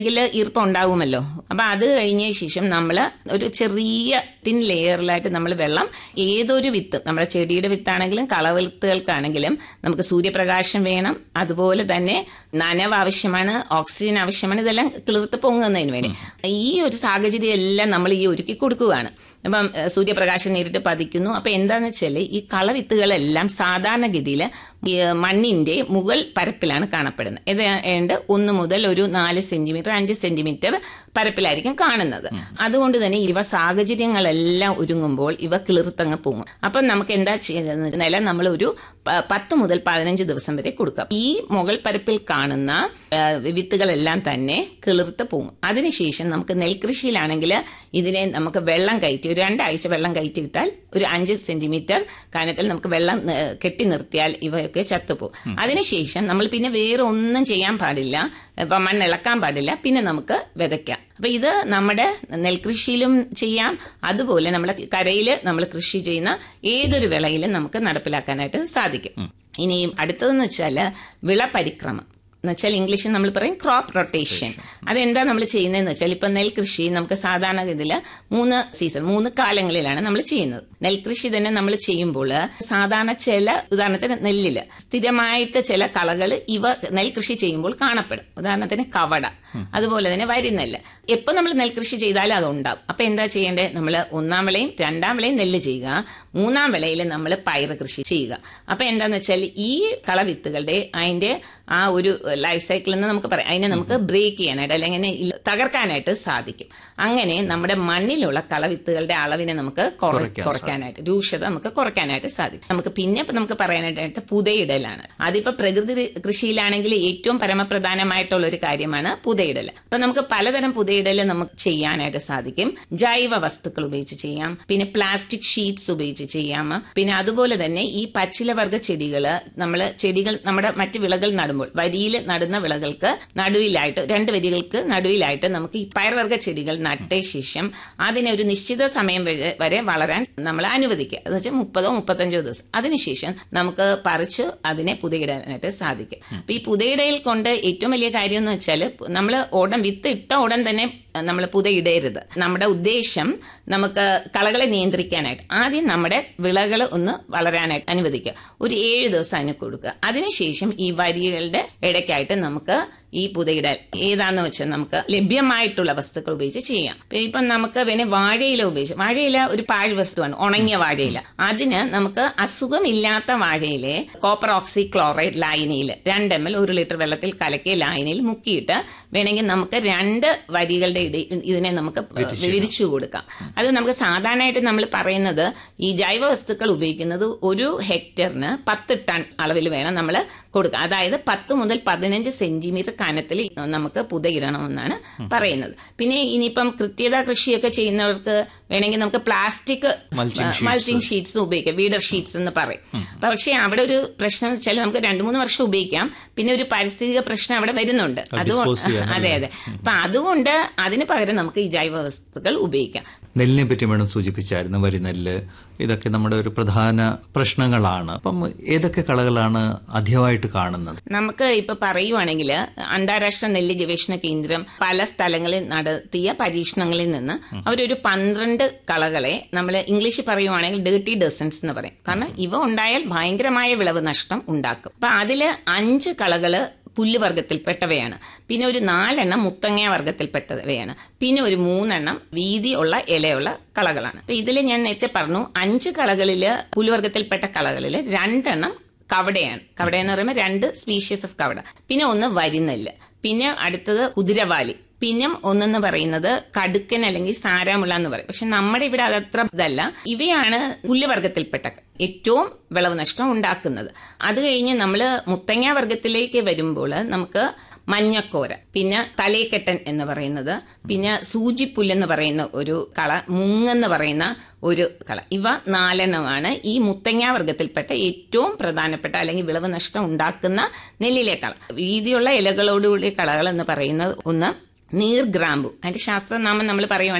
ഇതില് ഈർപ്പം ഉണ്ടാവുമല്ലോ അപ്പൊ അത് കഴിഞ്ഞ ശേഷം നമ്മൾ ഒരു ചെറിയ തിൻ ലെയറിലായിട്ട് നമ്മൾ വെള്ളം ഏതൊരു വിത്ത് നമ്മുടെ ചെടിയുടെ വിത്താണെങ്കിലും കളവിത്തുകൾക്കാണെങ്കിലും നമുക്ക് സൂര്യപ്രകാശം വേണം അതുപോലെ തന്നെ നനവ് ആവശ്യമാണ് ഓക്സിജൻ ആവശ്യമാണ് ഇതെല്ലാം കിളിർത്ത് പൊങ്ങുന്നതിന് വേണ്ടി ഈ ഒരു സാഹചര്യം എല്ലാം നമ്മൾ ഈ ഒരുക്കി കൊടുക്കുകയാണ് അപ്പം ഏഹ്, സൂര്യപ്രകാശം നേരിട്ട് പതിക്കുന്നു അപ്പൊ എന്താന്ന് വെച്ചാൽ ഈ കളവിത്തുകളെല്ലാം സാധാരണഗതിയിൽ ഈ മണ്ണിന്റെ മുകൾ പരപ്പിലാണ് കാണപ്പെടുന്നത് ഏതാണ്ട് ഒന്ന് മുതൽ ഒരു നാല് സെന്റിമീറ്റർ അഞ്ച് സെന്റിമീറ്റർ പരപ്പിലായിരിക്കും കാണുന്നത് അതുകൊണ്ട് തന്നെ ഇവ സാഹചര്യങ്ങളെല്ലാം ഒരുങ്ങുമ്പോൾ ഇവ കിളിർത്തങ്ങ് പോകും അപ്പം നമുക്ക് എന്താ ചെയ്യുന്നത് നില നമ്മൾ ഒരു പ- പത്ത് മുതൽ പതിനഞ്ച് ദിവസം വരെ കൊടുക്കാം ഈ മുകൾ പരപ്പിൽ കാണുന്ന ആ, വിത്തുകളെല്ലാം തന്നെ കിളിർത്ത് പോകും അതിനുശേഷം നമുക്ക് നെൽകൃഷിയിലാണെങ്കിൽ ഇതിനെ നമുക്ക് വെള്ളം കയറ്റി ഒരു രണ്ടാഴ്ച വെള്ളം കയറ്റി ഇട്ടാൽ ഒരു അഞ്ച് സെന്റിമീറ്റർ കനത്തിൽ നമുക്ക് വെള്ളം ന- കെട്ടി നിർത്തിയാൽ ഇവയൊക്കെ ചത്തുപോകും അതിനുശേഷം നമ്മൾ പിന്നെ വേറെ ഒന്നും ചെയ്യാൻ പാടില്ല ഇപ്പൊ മണ്ണ് ഇളക്കാൻ പാടില്ല പിന്നെ നമുക്ക് വിതയ്ക്കാം അപ്പൊ ഇത് നമ്മുടെ നെൽകൃഷിയിലും ചെയ്യാം അതുപോലെ നമ്മുടെ കരയിൽ നമ്മൾ കൃഷി ചെയ്യുന്ന ഏതൊരു വിളയിലും നമുക്ക് നടപ്പിലാക്കാനായിട്ട് സാധിക്കും ഇനി അടുത്തതെന്ന് വെച്ചാല് വിള പരിക്രമം എന്നുവെച്ചാൽ ഇംഗ്ലീഷിൽ നമ്മൾ പറയും ക്രോപ്പ് റൊട്ടേഷൻ അതെന്താ നമ്മൾ ചെയ്യുന്നതെന്ന് വെച്ചാൽ ഇപ്പൊ നെൽകൃഷി നമുക്ക് സാധാരണഗതിയിൽ മൂന്ന് സീസൺ മൂന്ന് കാലങ്ങളിലാണ് നമ്മൾ ചെയ്യുന്നത് നെൽകൃഷി തന്നെ നമ്മൾ ചെയ്യുമ്പോൾ സാധാരണ ചില ഉദാഹരണത്തിന് നെല്ലില് സ്ഥിരമായിട്ട് ചില കളകൾ ഇവ നെൽകൃഷി ചെയ്യുമ്പോൾ കാണപ്പെടും ഉദാഹരണത്തിന് കവട അതുപോലെ തന്നെ വരിനെല്ല് എപ്പോ നമ്മൾ നെൽകൃഷി ചെയ്താലും അതുണ്ടാവും അപ്പൊ എന്താ ചെയ്യേണ്ടത് നമ്മൾ ഒന്നാം വിളയും രണ്ടാം വിളയും നെല്ല് ചെയ്യുക മൂന്നാം വിളയിൽ നമ്മൾ പയറ് കൃഷി ചെയ്യുക അപ്പൊ എന്താന്ന് വെച്ചാൽ ഈ കളവിത്തുകളുടെ അതിന്റെ ആ ഒരു ലൈഫ് സൈക്കിൾ എന്ന് നമുക്ക് പറയാം അതിനെ നമുക്ക് ബ്രേക്ക് ചെയ്യാനായിട്ട് അല്ലെങ്കിൽ ഇല്ല- തകർക്കാനായിട്ട് സാധിക്കും അങ്ങനെ നമ്മുടെ മണ്ണിലുള്ള കളവിത്തുകളുടെ അളവിനെ നമുക്ക് കുറ- കുറയ്ക്കാൻ കുറയ്ക്കാനായിട്ട് രൂക്ഷത നമുക്ക് കുറയ്ക്കാനായിട്ട് സാധിക്കും നമുക്ക് പിന്നെ ഇപ്പൊ നമുക്ക് പറയാനായിട്ട് പുതയിടലാണ് അതിപ്പോ പ്രകൃതി കൃഷിയിലാണെങ്കിൽ ഏറ്റവും പരമപ്രധാനമായിട്ടുള്ള ഒരു കാര്യമാണ് പുതയിടൽ അപ്പൊ നമുക്ക് പലതരം പുതയിടൽ നമുക്ക് ചെയ്യാനായിട്ട് സാധിക്കും ജൈവ വസ്തുക്കൾ ഉപയോഗിച്ച് ചെയ്യാം പിന്നെ പ്ലാസ്റ്റിക് ഷീറ്റ്സ് ഉപയോഗിച്ച് ചെയ്യാം പിന്നെ അതുപോലെ തന്നെ ഈ പച്ചിലവർഗ ചെടികള് നമ്മൾ ചെടികൾ നമ്മുടെ മറ്റ് വിളകൾ നടുമ്പോൾ വരിയിൽ നടുന്ന വിളകൾക്ക് നടുവിലായിട്ട് രണ്ട് വരികൾക്ക് നടുവിലായിട്ട് നമുക്ക് ഈ പയർവർഗ ചെടികൾ നട്ട ശേഷം അതിനെ ഒരു നിശ്ചിത സമയം വരെ- വരെ വളരാൻ നമ്മൾ അനുവദിക്കുക എന്ന് വെച്ചാൽ മുപ്പതോ മുപ്പത്തഞ്ചോ ദിവസം അതിനുശേഷം നമുക്ക് പറിച്ച് അതിനെ പുതയിടാനായിട്ട് സാധിക്കും അപ്പൊ ഈ പുതയിടയിൽ കൊണ്ട് ഏറ്റവും വലിയ കാര്യം എന്ന് വെച്ചാൽ നമ്മൾ ഉടൻ വിത്ത് ഇട്ട ഉടൻ തന്നെ നമ്മൾ പുതയിടരുത് നമ്മുടെ ഉദ്ദേശം നമുക്ക് കളകളെ നിയന്ത്രിക്കാനായിട്ട് ആദ്യം നമ്മുടെ വിളകൾ ഒന്ന് വളരാനായിട്ട് അനുവദിക്കുക ഒരു ഏഴ് ദിവസം അതിന് കൊടുക്കുക അതിനുശേഷം ഈ വരികളുടെ ഇടയ്ക്കായിട്ട് നമുക്ക് ഈ പുതയിടൽ ഏതാന്ന് വെച്ചാൽ നമുക്ക് ലഭ്യമായിട്ടുള്ള വസ്തുക്കൾ ഉപയോഗിച്ച് ചെയ്യാം ഇപ്പൊ ഇപ്പം നമുക്ക് പിന്നെ വാഴയില ഉപയോഗിച്ച് വാഴയില ഒരു പാഴ് വസ്തുവാണ് ഉണങ്ങിയ വാഴയില അതിന് നമുക്ക് അസുഖമില്ലാത്ത വാഴയിലെ കോപ്പർ ഓക്സി ക്ലോറൈഡ് ലായനിയിൽ രണ്ട് എം എൽ ഒരു ലിറ്റർ വെള്ളത്തിൽ കലക്കിയ ലായനിയിൽ മുക്കിയിട്ട് വേണമെങ്കിൽ നമുക്ക് രണ്ട് വരികളുടെ ഇടയിൽ ഇതിനെ നമുക്ക് വിരിച്ചു കൊടുക്കാം അത് നമുക്ക് സാധാരണയായിട്ട് നമ്മൾ പറയുന്നത് ഈ ജൈവ വസ്തുക്കൾ ഉപയോഗിക്കുന്നത് ഒരു ഹെക്ടറിന് പത്ത് ടൺ അളവിൽ വേണം നമ്മൾ കൊടുക്കുക അതായത് പത്ത് മുതൽ പതിനഞ്ച് സെന്റിമീറ്റർ കനത്തിൽ നമുക്ക് പുതയിടണമെന്നാണ് പറയുന്നത് പിന്നെ ഇനിയിപ്പം കൃത്യത കൃഷിയൊക്കെ ചെയ്യുന്നവർക്ക് വേണമെങ്കിൽ നമുക്ക് plastic Mulching sheets. Mulching sheets ഉപയോഗിക്കാം വീഡർ ഷീറ്റ്സ് എന്ന് പറയും പക്ഷേ അവിടെ ഒരു പ്രശ്നം എന്ന് വെച്ചാൽ നമുക്ക് രണ്ടു മൂന്ന് വർഷം ഉപയോഗിക്കാം പിന്നെ ഒരു പാരിസ്ഥിതിക പ്രശ്നം അവിടെ വരുന്നുണ്ട് അത് അതുകൊണ്ട് dispose ചെയ്യാൻ, അതെ അതെ അപ്പൊ അതുകൊണ്ട് അതിന് പകരം നമുക്ക് ഈ ജൈവ വസ്തുക്കൾ ഉപയോഗിക്കാം നെല്ലിനെ പറ്റി മേഡം സൂചിപ്പിച്ചായിരുന്നു വരി നെല്ല് ഇതൊക്കെ നമ്മുടെ ഒരു പ്രധാന പ്രശ്നങ്ങളാണ് അപ്പം ഏതൊക്കെ കളകളാണ് അധികമായിട്ട് കാണുന്നത് നമുക്ക് ഇപ്പൊ പറയുവാണെങ്കിൽ അന്താരാഷ്ട്ര നെല്ല് ഗവേഷണ കേന്ദ്രം പല സ്ഥലങ്ങളിൽ നടത്തിയ പരീക്ഷണങ്ങളിൽ നിന്ന് അവരൊരു പന്ത്രണ്ട് കളകളെ നമ്മൾ ഇംഗ്ലീഷിൽ പറയുവാണെങ്കിൽ ഡേർട്ടി ഡസൻസ് എന്ന് പറയും കാരണം ഇവ ഉണ്ടായാൽ ഭയങ്കരമായ വിളവ് നഷ്ടം ഉണ്ടാക്കും അപ്പൊ അതില് അഞ്ച് കളകള് പുല്ലുവർഗത്തിൽപ്പെട്ടവയാണ് പിന്നെ ഒരു നാലെണ്ണം മുത്തങ്ങ വർഗത്തിൽപ്പെട്ടവയാണ് പിന്നെ ഒരു മൂന്നെണ്ണം വീതിയുള്ള ഇലയുള്ള കളകളാണ് അപ്പൊ ഇതിൽ ഞാൻ നേരത്തെ പറഞ്ഞു അഞ്ച് കളകളില് പുല്ലുവർഗത്തിൽപ്പെട്ട കളകളില് രണ്ടെണ്ണം കവടയാണ് കവട എന്ന് പറയുമ്പോൾ രണ്ട് സ്പീഷ്യസ് ഓഫ് കവട പിന്നെ ഒന്ന് വരിനെല്ല് പിന്നെ അടുത്തത് കുതിരവാലി പിന്നെ ഒന്നെന്ന് പറയുന്നത് കടുക്കൻ അല്ലെങ്കിൽ സാരാമുള്ള എന്ന് പറയും പക്ഷെ നമ്മുടെ ഇവിടെ അതത്ര ഇതല്ല ഇവയാണ് പുല്ലുവർഗത്തിൽപ്പെട്ട ഏറ്റവും വിളവ് നഷ്ടം ഉണ്ടാക്കുന്നത് അത് കഴിഞ്ഞ് നമ്മൾ മുത്തങ്ങ വർഗത്തിലേക്ക് വരുമ്പോൾ നമുക്ക് മഞ്ഞക്കോര പിന്നെ തലേക്കെട്ടൻ എന്ന് പറയുന്നത് പിന്നെ സൂചിപ്പുല്ലെന്ന് പറയുന്ന ഒരു കള മുങ്ങെന്ന് പറയുന്ന ഒരു കള ഇവ നാലെണ്ണമാണ് ഈ മുത്തങ്ങ വർഗത്തിൽപ്പെട്ട ഏറ്റവും പ്രധാനപ്പെട്ട അല്ലെങ്കിൽ വിളവ് നഷ്ടം ഉണ്ടാക്കുന്ന നെല്ലിലെ കള വീതിയുള്ള ഇലകളോടുകൂടിയ കളകൾ എന്ന് പറയുന്നത് ഒന്ന് നീർഗ്രാമ്പു അതിന്റെ ശാസ്ത്രനാമം നമ്മൾ പറയുവാണെങ്കിൽ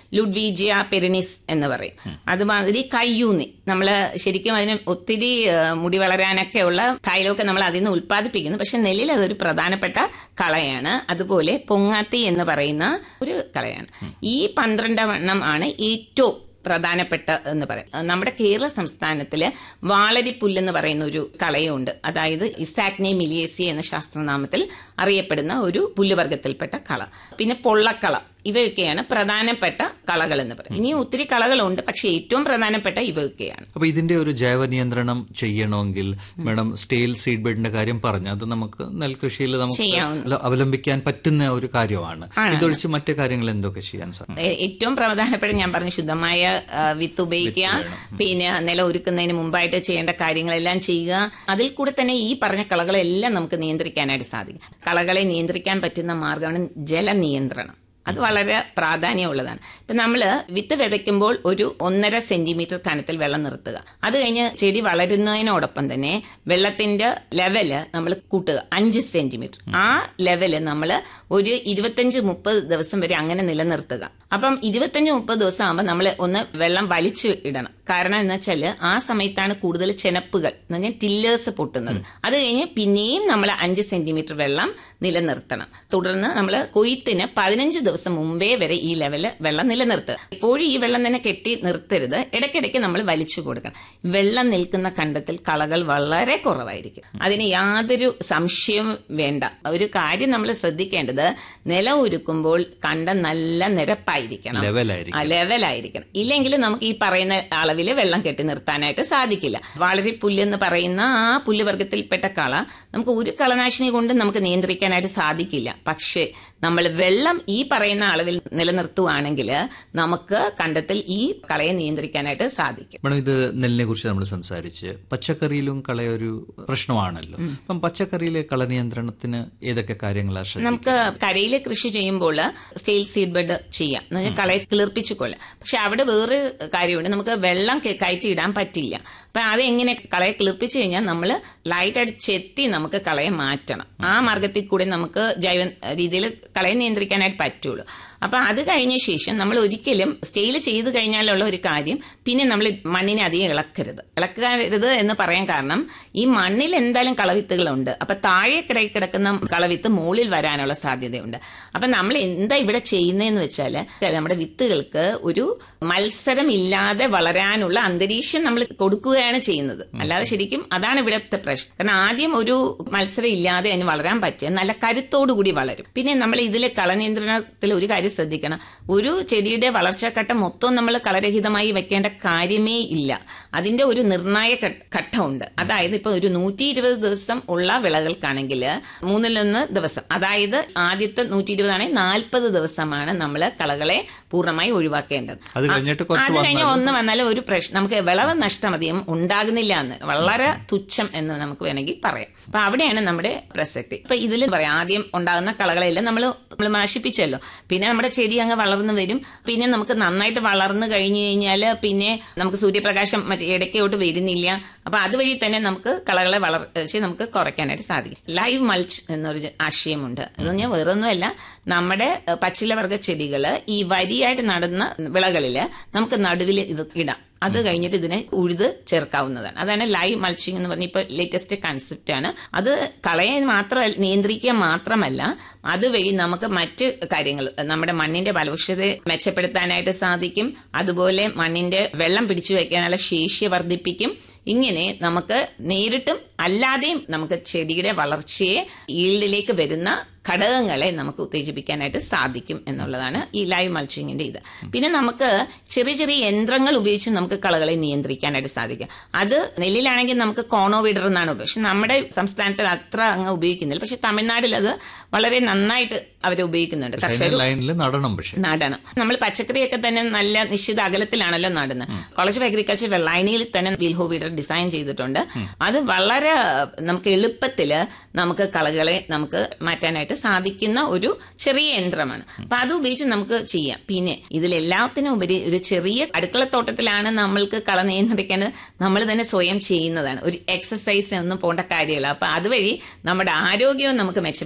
ലുഡ്വീജിയ പെരിനിസ് എന്ന് പറയും അതുമാതിരി കയ്യൂന്നി നമ്മൾ ശരിക്കും അതിന് ഒത്തിരി ആ, മുടി വളരാനൊക്കെയുള്ള തൈലമൊക്കെ നമ്മൾ അതിൽ നിന്ന് ഉൽപ്പാദിപ്പിക്കുന്നു പക്ഷെ നെല്ലിൽ അതൊരു പ്രധാനപ്പെട്ട കളയാണ് അതുപോലെ പൊങ്ങാത്തി എന്ന് പറയുന്ന ഒരു കളയാണ് ഈ പന്ത്രണ്ടെണ്ണം ആണ് ഏറ്റവും പ്രധാനപ്പെട്ട എന്ന് പറയാം നമ്മുടെ കേരള സംസ്ഥാനത്തില് വാളരിപ്പുല്ലെന്ന് പറയുന്ന ഒരു കളയുണ്ട് അതായത് ഇസാക്നെ മിലിയേസി എന്ന ശാസ്ത്രനാമത്തിൽ അറിയപ്പെടുന്ന ഒരു പുല്ലുവർഗത്തിൽപ്പെട്ട കള പിന്നെ പൊള്ളക്കള ഇവയൊക്കെയാണ് പ്രധാനപ്പെട്ട കളകൾ എന്ന് പറയും ഇനി ഒത്തിരി കളകളുണ്ട് പക്ഷെ ഏറ്റവും പ്രധാനപ്പെട്ട ഇവയൊക്കെയാണ് അപ്പൊ ഇതിന്റെ ഒരു ജൈവ നിയന്ത്രണം ചെയ്യണമെങ്കിൽ മാഡം സ്റ്റേൽ സീഡ് ബെഡിന്റെ കാര്യം പറഞ്ഞു അത് നമുക്ക് നെൽകൃഷിയിൽ നമുക്ക് ചെയ്യാവുന്ന. അല്ല, അവലംബിക്കാൻ പറ്റുന്ന ഒരു കാര്യമാണ് ഇതൊഴിച്ച് മറ്റു കാര്യങ്ങൾ എന്തൊക്കെ ചെയ്യാൻ സാധിക്കും ഏ- ഏറ്റവും പ്രധാനപ്പെട്ട ഞാൻ പറഞ്ഞു ശുദ്ധമായ ആ, വിത്ത് ഉപയോഗിക്കുക പിന്നെ നില ഒരുക്കുന്നതിന് മുമ്പായിട്ട് ചെയ്യേണ്ട കാര്യങ്ങളെല്ലാം ചെയ്യുക അതിൽ കൂടെ തന്നെ ഈ പറഞ്ഞ കളകളെല്ലാം നമുക്ക് നിയന്ത്രിക്കാനായിട്ട് സാധിക്കും കളകളെ നിയന്ത്രിക്കാൻ പറ്റുന്ന മാർഗമാണ് ജലനിയന്ത്രണം അത് വളരെ പ്രാധാന്യമുള്ളതാണ് ഇപ്പൊ നമ്മള് വിത്ത് വിതയ്ക്കുമ്പോൾ ഒരു ഒന്നര സെന്റിമീറ്റർ കനത്തിൽ വെള്ളം നിർത്തുക അത് കഴിഞ്ഞ് ചെടി വളരുന്നതിനോടൊപ്പം തന്നെ വെള്ളത്തിന്റെ ലെവല് നമ്മൾ കൂട്ടുക അഞ്ച് സെന്റിമീറ്റർ ആ ലെവല് നമ്മൾ ഒരു ഇരുപത്തഞ്ച് മുപ്പത് ദിവസം വരെ അങ്ങനെ നിലനിർത്തുക അപ്പം ഇരുപത്തഞ്ച് മുപ്പത് ദിവസം ആകുമ്പോൾ നമ്മൾ ഒന്ന് വെള്ളം വലിച്ചു ഇടണം കാരണം എന്ന് വെച്ചാല് ആ സമയത്താണ് കൂടുതൽ ചെനപ്പുകൾ എന്ന് പറഞ്ഞാൽ ടില്ലേഴ്സ് പൊട്ടുന്നത് അത് കഴിഞ്ഞ് പിന്നെയും നമ്മൾ അഞ്ച് സെന്റിമീറ്റർ വെള്ളം നിലനിർത്തണം തുടർന്ന് നമ്മൾ കൊയ്ത്തിന് പതിനഞ്ച് ദിവസം മുമ്പേ വരെ ഈ ലെവല് വെള്ളം നിലനിർത്തുക എപ്പോഴും ഈ വെള്ളം തന്നെ കെട്ടി നിർത്തരുത് ഇടയ്ക്കിടയ്ക്ക് നമ്മൾ വലിച്ചു കൊടുക്കണം വെള്ളം നിൽക്കുന്ന കണ്ടത്തിൽ കളകൾ വളരെ കുറവായിരിക്കും അതിന് യാതൊരു സംശയവും വേണ്ട ഒരു കാര്യം നമ്മൾ ശ്രദ്ധിക്കേണ്ടത് നിലം ഒരുക്കുമ്പോൾ കണ്ടം നല്ല നിരപ്പായിരിക്കണം ലെവലായിരിക്കും ആ ലെവലായിരിക്കണം ഇല്ലെങ്കിൽ നമുക്ക് ഈ പറയുന്ന അളവിൽ വെള്ളം കെട്ടി നിർത്താനായിട്ട് സാധിക്കില്ല വളരെ പുല്ലെന്ന് പറയുന്ന ആ പുല്ലുവർഗത്തിൽപ്പെട്ട കള നമുക്ക് ഒരു കളനാശിനി കൊണ്ട് നമുക്ക് നിയന്ത്രിക്കാനായിട്ട് സാധിക്കില്ല പക്ഷേ നമ്മൾ വെള്ളം ഈ പറയുന്ന അളവിൽ നിലനിർത്തുവാണെങ്കിൽ നമുക്ക് കണ്ടത്തിൽ ഈ കളയെ നിയന്ത്രിക്കാനായിട്ട് സാധിക്കും മേഡം ഇത് നെല്ലിനെ കുറിച്ച് നമ്മൾ സംസാരിച്ച് പച്ചക്കറിയിലും കളയൊരു പ്രശ്നമാണല്ലോ അപ്പം പച്ചക്കറിയിലെ കള നിയന്ത്രണത്തിന് ഏതൊക്കെ കാര്യങ്ങളാണ് ശ്രദ്ധിക്കുക നമുക്ക് കരയിൽ കൃഷി ചെയ്യുമ്പോൾ സ്റ്റെയിൽ സീഡ് ബെഡ് ചെയ്യാം എന്ന് വെച്ചാൽ കളയെ കിളിർപ്പിച്ചു കൊള്ളാം പക്ഷെ അവിടെ വേറെ കാര്യമുണ്ട് നമുക്ക് വെള്ളം കെ- കയറ്റി ഇടാൻ പറ്റില്ല അപ്പൊ അതെങ്ങനെ കളയെ കിളിർപ്പിച്ചു കഴിഞ്ഞാൽ നമ്മൾ ലൈറ്റായിട്ട് ചെത്തി നമുക്ക് കളയെ മാറ്റണം ആ മാർഗത്തിൽ കൂടെ നമുക്ക് ജൈവ രീതിയിൽ കളയെ നിയന്ത്രിക്കാനായിട്ട് പറ്റുള്ളൂ അപ്പൊ അത് കഴിഞ്ഞ ശേഷം നമ്മൾ ഒരിക്കലും സ്റ്റെയിൽ ചെയ്ത് കഴിഞ്ഞാലുള്ള ഒരു കാര്യം പിന്നെ നമ്മൾ മണ്ണിനെ അധികം ഇളക്കരുത് ഇളക്കരുത് എന്ന് പറയാൻ കാരണം ഈ മണ്ണിൽ എന്തായാലും കളവിത്തുകളുണ്ട് അപ്പൊ താഴെ കിടക്കി കിടക്കുന്ന കളവിത്ത് മുകളിൽ വരാനുള്ള സാധ്യതയുണ്ട് അപ്പൊ നമ്മൾ എന്താ ഇവിടെ ചെയ്യുന്നതെന്ന് വെച്ചാൽ നമ്മുടെ വിത്തുകൾക്ക് ഒരു മത്സരം ഇല്ലാതെ വളരാനുള്ള അന്തരീക്ഷം നമ്മൾ കൊടുക്കുകയാണ് ചെയ്യുന്നത് അല്ലാതെ ശരിക്കും അതാണ് ഇവിടുത്തെ പ്രശ്നം കാരണം ആദ്യം ഒരു മത്സരം ഇല്ലാതെ അതിന് വളരാൻ പറ്റുക നല്ല കരുത്തോടുകൂടി വളരും പിന്നെ നമ്മൾ ഇതിൽ കളനിയന്ത്രണത്തിൽ ഒരു കാര്യം ശ്രദ്ധിക്കണം ഒരു ചെടിയുടെ വളർച്ചാഘട്ടം മൊത്തം നമ്മൾ കളരഹിതമായി വെക്കേണ്ട കാര്യമേ ഇല്ല അതിന്റെ ഒരു നിർണായക ഘട്ട- ഘട്ടമുണ്ട് അതായത് ഇപ്പൊ ഒരു നൂറ്റി ഇരുപത് ദിവസം ഉള്ള വിളകൾക്കാണെങ്കിൽ മൂന്നിലൊന്ന് ദിവസം അതായത് ആദ്യത്തെ നൂറ്റി ഇരുപതാണെങ്കിൽ നാൽപ്പത് ദിവസമാണ് നമ്മൾ കളകളെ പൂർണ്ണമായി ഒഴിവാക്കേണ്ടത് അത് കഴിഞ്ഞിട്ട് കുറച്ച് അത് കഴിഞ്ഞ് ഒന്ന് വന്നാലും ഒരു പ്രശ്നം നമുക്ക് വിളവ് നഷ്ടം അധികം ഉണ്ടാകുന്നില്ല എന്ന് വളരെ തുച്ഛം എന്ന് നമുക്ക് വേണമെങ്കിൽ പറയാം അപ്പൊ അവിടെയാണ് നമ്മുടെ പ്രസക്തി ഇപ്പൊ ഇതിൽ പറയാം ആദ്യം ഉണ്ടാകുന്ന കളകളെല്ലാം നമ്മൾ നമ്മൾ നശിപ്പിച്ചല്ലോ പിന്നെ നമ്മുടെ ചെടി അങ്ങ് വളർന്നു വരും പിന്നെ നമുക്ക് നന്നായിട്ട് വളർന്നു കഴിഞ്ഞു കഴിഞ്ഞാൽ പിന്നെ നമുക്ക് സൂര്യപ്രകാശം മറ്റേ ഇടയ്ക്കോട്ട് വരുന്നില്ല അപ്പൊ അതുവഴി തന്നെ നമുക്ക് കളകളെ വളർച്ച നമുക്ക് കുറയ്ക്കാനായിട്ട് സാധിക്കും ലൈവ് മൾച്ച് എന്നൊരു ആശയമുണ്ട് അത് ഞാൻ വേറൊന്നുമല്ല നമ്മുടെ ഏഹ്, പച്ചിലവർഗ ചെടികള് ഈ വരിയായിട്ട് നടുന്ന വിളകളില് നമുക്ക് നടുവിൽ ഇത് ഇടാം അത് കഴിഞ്ഞിട്ട് ഇതിനെ ഉഴുത് ചേർക്കാവുന്നതാണ് അതാണ് ലൈവ് മൾച്ചിങ് എന്ന് പറഞ്ഞ ഇപ്പൊ ലേറ്റസ്റ്റ് കൺസെപ്റ്റ് ആണ് അത് കളയെ മാത്രം നിയന്ത്രിക്കുക മാത്രമല്ല അതുവഴി നമുക്ക് മറ്റ് കാര്യങ്ങൾ നമ്മുടെ മണ്ണിന്റെ ഫലഭൂഷ്ഠത മെച്ചപ്പെടുത്താനായിട്ട് സാധിക്കും അതുപോലെ മണ്ണിന്റെ വെള്ളം പിടിച്ചു വയ്ക്കാനുള്ള ശേഷി വർദ്ധിപ്പിക്കും ഇങ്ങനെ നമുക്ക് നേരിട്ടും അല്ലാതെയും നമുക്ക് ചെടിയുടെ വളർച്ചയെ ഈൽഡിലേക്ക് വരുന്ന ഘടകങ്ങളെ നമുക്ക് ഉത്തേജിപ്പിക്കാനായിട്ട് സാധിക്കും എന്നുള്ളതാണ് ഈ ലൈവ് മൾച്ചിങ്ങിന്റെ ഇത് പിന്നെ നമുക്ക് ചെറിയ ചെറിയ യന്ത്രങ്ങൾ ഉപയോഗിച്ച് നമുക്ക് കളകളെ നിയന്ത്രിക്കാനായിട്ട് സാധിക്കും അത് നെല്ലിലാണെങ്കിൽ നമുക്ക് കോണോ വിഡർ എന്നാണ് ഉപയോഗിച്ചത് പക്ഷെ നമ്മുടെ സംസ്ഥാനത്തിൽ അത്ര അങ്ങ് ഉപയോഗിക്കുന്നില്ല പക്ഷെ തമിഴ്നാട്ടിൽ അത് വളരെ നന്നായിട്ട് അവർ ഉപയോഗിക്കുന്നുണ്ട് കർഷകർ ലൈനിൽ നടണം പക്ഷെ നടണം നമ്മൾ പച്ചക്കറിയൊക്കെ തന്നെ നല്ല നിശ്ചിത അകലത്തിലാണല്ലോ നടുന്നത് കോളേജ് ഓഫ് അഗ്രികൾച്ചർ വെള്ളായണിയിൽ തന്നെ വിൽഹോ വീഡർ ഡിസൈൻ ചെയ്തിട്ടുണ്ട് അത് വളരെ നമുക്ക് എളുപ്പത്തില് നമുക്ക് കളകളെ നമുക്ക് മാറ്റാനായിട്ട് സാധിക്കുന്ന ഒരു ചെറിയ യന്ത്രമാണ് അപ്പൊ അത് ഉപയോഗിച്ച് നമുക്ക് ചെയ്യാം പിന്നെ ഇതിലെല്ലാത്തിനും ഉപരി ഒരു ചെറിയ അടുക്കളത്തോട്ടത്തിലാണ് നമ്മൾക്ക് കള നിയന്ത്രിക്കേണ്ടത് നമ്മൾ തന്നെ സ്വയം ചെയ്യുന്നതാണ് ഒരു എക്സസൈസ് ഒന്നും പോകേണ്ട കാര്യമില്ല അപ്പൊ അതുവഴി നമ്മുടെ ആരോഗ്യവും നമുക്ക് മെച്ചപ്പെടുത്താനായിട്ട്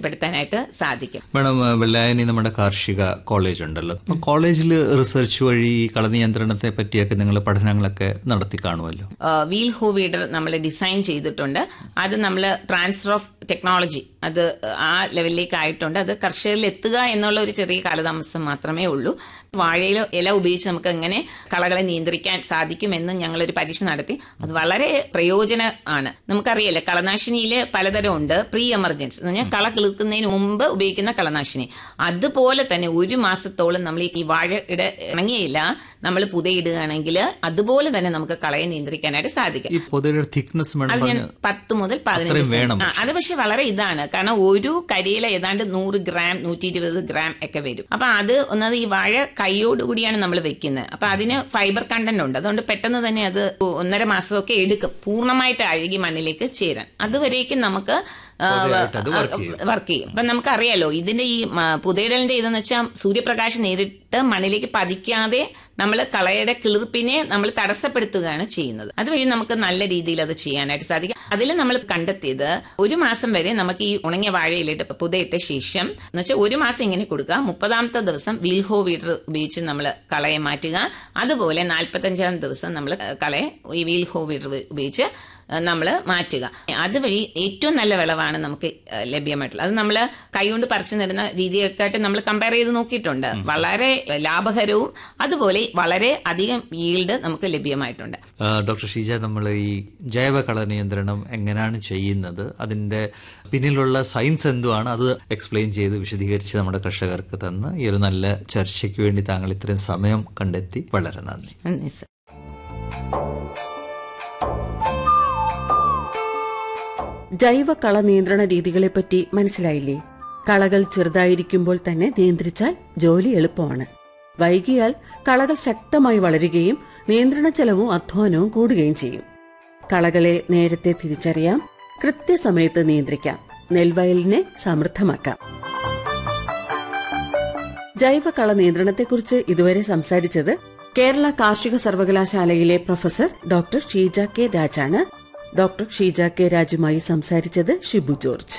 ചെയ്യാനായിട്ട് സാധിക്കും മാഡം വെള്ളായണി നമ്മുടെ കാർഷിക കോളേജ് ഉണ്ടല്ലോ അപ്പൊ കോളേജിൽ റിസർച്ച് വഴി ഈ കളനിയന്ത്രണത്തെ പറ്റിയൊക്കെ നിങ്ങൾ പഠനങ്ങളൊക്കെ നടത്തി കാണുമല്ലോ വീൽ ഹൂ വീഡർ നമ്മൾ ഡിസൈൻ ചെയ്തിട്ടുണ്ട് അത് നമ്മൾ ട്രാൻസ്ഫർ ഓഫ് ടെക്നോളജി അത് ആ ലെവലിലേക്ക് ആയിട്ടുണ്ട് അത് കർഷകരിൽ എത്തുക എന്നുള്ള ഒരു ചെറിയ കാലതാമസം മാത്രമേ ഉള്ളൂ വാഴയില ഇല ഉപയോഗിച്ച് നമുക്ക് എങ്ങനെ കളകളെ നിയന്ത്രിക്കാൻ സാധിക്കുമെന്ന് ഞങ്ങളൊരു പരീക്ഷ നടത്തി അത് വളരെ പ്രയോജന ആണ് നമുക്കറിയാലോ കളനാശിനിയിൽ പലതരം ഉണ്ട് പ്രീ എമർജൻസി എന്ന് പറഞ്ഞാൽ കള കിളുക്കുന്നതിന് മുമ്പ് ഉപയോഗിക്കുന്ന കളനാശിനി അതുപോലെ തന്നെ ഒരു മാസത്തോളം നമ്മൾ ഈ വാഴയുടെ ഇണങ്ങിയില്ല നമ്മൾ പുതയിടുകയാണെങ്കിൽ അതുപോലെ തന്നെ നമുക്ക് കളയെ നിയന്ത്രിക്കാനായിട്ട് സാധിക്കും ഈ പൊതുവെ തിക്നെസ് മാഡം അത് ഞാൻ പറഞ്ഞ പത്ത് മുതൽ അത്രയും പതിനഞ്ച് വേണം ആ, അത് പക്ഷെ വളരെ ഇതാണ് കാരണം ഒരു കരിയില ഏതാണ്ട് നൂറ് ഗ്രാം നൂറ്റി ഇരുപത് ഗ്രാം ഒക്കെ വരും അപ്പൊ അത് ഒന്നത് ഈ വാഴ കൈയോടുകൂടിയാണ് നമ്മൾ വെക്കുന്നത് അപ്പൊ അതിന് ഫൈബർ കണ്ടന്റ് ഉണ്ട് അതുകൊണ്ട് പെട്ടെന്ന് തന്നെ അത് ഒന്നര മാസമൊക്കെ എടുക്കും പൂർണ്ണമായിട്ട് അഴുകി മണ്ണിലേക്ക് ചേരാൻ അതുവരേക്കും നമുക്ക് ആ, പൊതുവായിട്ട് അത് work ചെയ്യും. വർക്ക് ചെയ്യും അപ്പൊ നമുക്കറിയാലോ ഇതിന്റെ ഈ മ- പുതയിടലിന്റെ ഇതെന്ന് വെച്ചാൽ സൂര്യപ്രകാശം നേരിട്ട് മണ്ണിലേക്ക് പതിക്കാതെ നമ്മൾ കളയുടെ കിളിർപ്പിനെ നമ്മൾ തടസ്സപ്പെടുത്തുകയാണ് ചെയ്യുന്നത് അതുവഴി നമുക്ക് നല്ല രീതിയിൽ അത് ചെയ്യാനായിട്ട് സാധിക്കും അതിൽ നമ്മൾ കണ്ടെത്തിയത് ഒരു മാസം വരെ നമുക്ക് ഈ ഉണങ്ങിയ വാഴയിലിട്ട് പുതയിട്ട ശേഷം എന്ന് വെച്ചാൽ ഒരു മാസം ഇങ്ങനെ കൊടുക്കുക മുപ്പതാമത്തെ ദിവസം വീൽഹോ വീഡർ ഉപയോഗിച്ച് നമ്മൾ കളയെ മാറ്റുക അതുപോലെ നാൽപ്പത്തഞ്ചാം ദിവസം നമ്മൾ കളയെ ഈ വീൽഹോ വീഡർ ഉപയോഗിച്ച് നമ്മൾ മാറ്റുക അതുവഴി ഏറ്റവും നല്ല വിളവാണ് നമുക്ക് ഏഹ്, ലഭ്യമായിട്ടുള്ളത് അത് നമ്മൾ കൈകൊണ്ട് പറിച്ചു നടുന്ന രീതിയൊക്കെയായിട്ട് നമ്മൾ കമ്പയർ ചെയ്ത് നോക്കിയിട്ടുണ്ട് വളരെ ലാഭകരവും അതുപോലെ വളരെ അധികം ഈൽഡ് നമുക്ക് ലഭ്യമായിട്ടുണ്ട് ആ, ഡോക്ടർ ഷീജ നമ്മൾ ഈ ജൈവ കള നിയന്ത്രണം എങ്ങനെയാണ് ചെയ്യുന്നത് അതിന്റെ പിന്നിലുള്ള സയൻസ് എന്തുവാണ് അത് എക്സ്പ്ലെയിൻ ചെയ്ത് വിശദീകരിച്ച് നമ്മുടെ കർഷകർക്ക് തന്ന് ഈ ഒരു നല്ല ചർച്ചയ്ക്ക് വേണ്ടി താങ്കൾ ഇത്രയും സമയം കണ്ടെത്തി വളരെ നന്ദി നന്ദി സർ ജൈവ കള നിയന്ത്രണ രീതികളെപ്പറ്റി മനസ്സിലായില്ലേ കളകൾ ചെറുതായിരിക്കുമ്പോൾ തന്നെ നിയന്ത്രിച്ചാൽ ജോലി എളുപ്പമാണ് വൈകിയാൽ കളകൾ ശക്തമായി വളരുകയും നിയന്ത്രണ ചെലവും അധ്വാനവും കൂടുകയും ചെയ്യും കളകളെ നേരത്തെ തിരിച്ചറിയാം കൃത്യസമയത്ത് നിയന്ത്രിക്കാം നെൽവയലിനെ സമൃദ്ധമാക്കാം ജൈവ കള നിയന്ത്രണത്തെക്കുറിച്ച് ഇതുവരെ സംസാരിച്ചത് കേരള കാർഷിക സർവകലാശാലയിലെ പ്രൊഫസർ ഡോക്ടർ ഷീജ കെ രാജാണ് ഡോക്ടർ ഷീജ കെ രാജുമായി സംസാരിച്ചത് ഷിബു ജോർജ്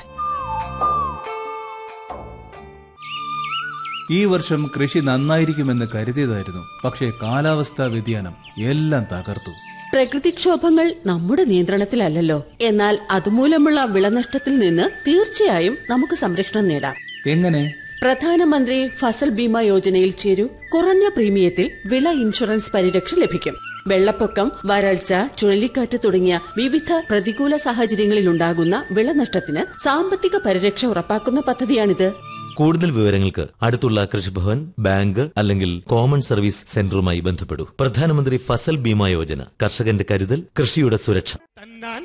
ഈ വർഷം കൃഷി നന്നായിരിക്കുമെന്ന് കരുതിയതായിരുന്നു പക്ഷേ കാലാവസ്ഥാ വ്യതിയാനം എല്ലാം തകർത്തു പ്രകൃതിക്ഷോഭങ്ങൾ നമ്മുടെ നിയന്ത്രണത്തിലല്ലല്ലോ എന്നാൽ അതുമൂലമുള്ള വിളനഷ്ടത്തിൽ നിന്ന് തീർച്ചയായും നമുക്ക് സംരക്ഷണം നേടാം എങ്ങനെ പ്രധാനമന്ത്രി ഫസൽ ബീമ യോജനയിൽ ചേരൂ കുറഞ്ഞ പ്രീമിയത്തിൽ വിള ഇൻഷുറൻസ് പരിരക്ഷ ലഭിക്കും വെള്ളപ്പൊക്കം വരൾച്ച ചുഴലിക്കാറ്റ് തുടങ്ങിയ വിവിധ പ്രതികൂല സാഹചര്യങ്ങളിൽ ഉണ്ടാകുന്ന വിളനഷ്ടത്തിന് സാമ്പത്തിക പരിരക്ഷ ഉറപ്പാക്കുന്ന പദ്ധതിയാണിത് കൂടുതൽ വിവരങ്ങൾക്ക് അടുത്തുള്ള കൃഷിഭവൻ ബാങ്ക് അല്ലെങ്കിൽ കോമൺ സർവീസ് സെന്ററുമായി ബന്ധപ്പെടൂ പ്രധാനമന്ത്രി ഫസൽ ബീമ യോജന കർഷകന്റെ കരുതൽ കൃഷിയുടെ സുരക്ഷ